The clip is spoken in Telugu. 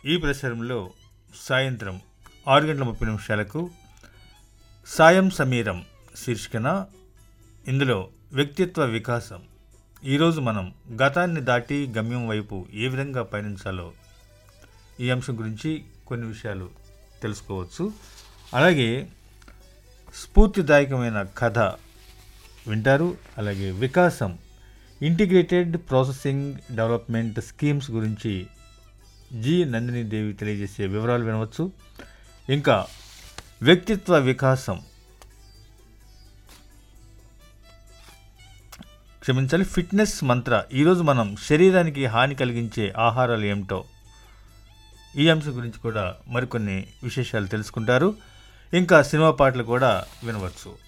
ఈ ప్రసారంలో సాయంత్రం ఆరు గంటల ముప్పై నిమిషాలకు సాయం సమీరం శీర్షికన ఇందులో వ్యక్తిత్వ వికాసం ఈరోజు మనం గతాన్ని దాటి గమ్యం వైపు ఏ విధంగా పయనించాలో ఈ అంశం గురించి కొన్ని విషయాలు తెలుసుకోవచ్చు అలాగే స్ఫూర్తిదాయకమైన కథ వింటారు అలాగే వికాసం ఇంటిగ్రేటెడ్ ప్రాసెసింగ్ డెవలప్మెంట్ స్కీమ్స్ గురించి జి నందిని దేవి తెలియజేసే వివరాలు వినవచ్చు ఇంకా వ్యక్తిత్వ వికాసం క్షమించాలి ఫిట్నెస్ మంత్ర ఈరోజు మనం శరీరానికి హాని కలిగించే ఆహారాలు ఏమిటో ఈ అంశం గురించి కూడా మరికొన్ని విశేషాలు తెలుసుకుంటారు ఇంకా సినిమా పాటలు కూడా వినవచ్చు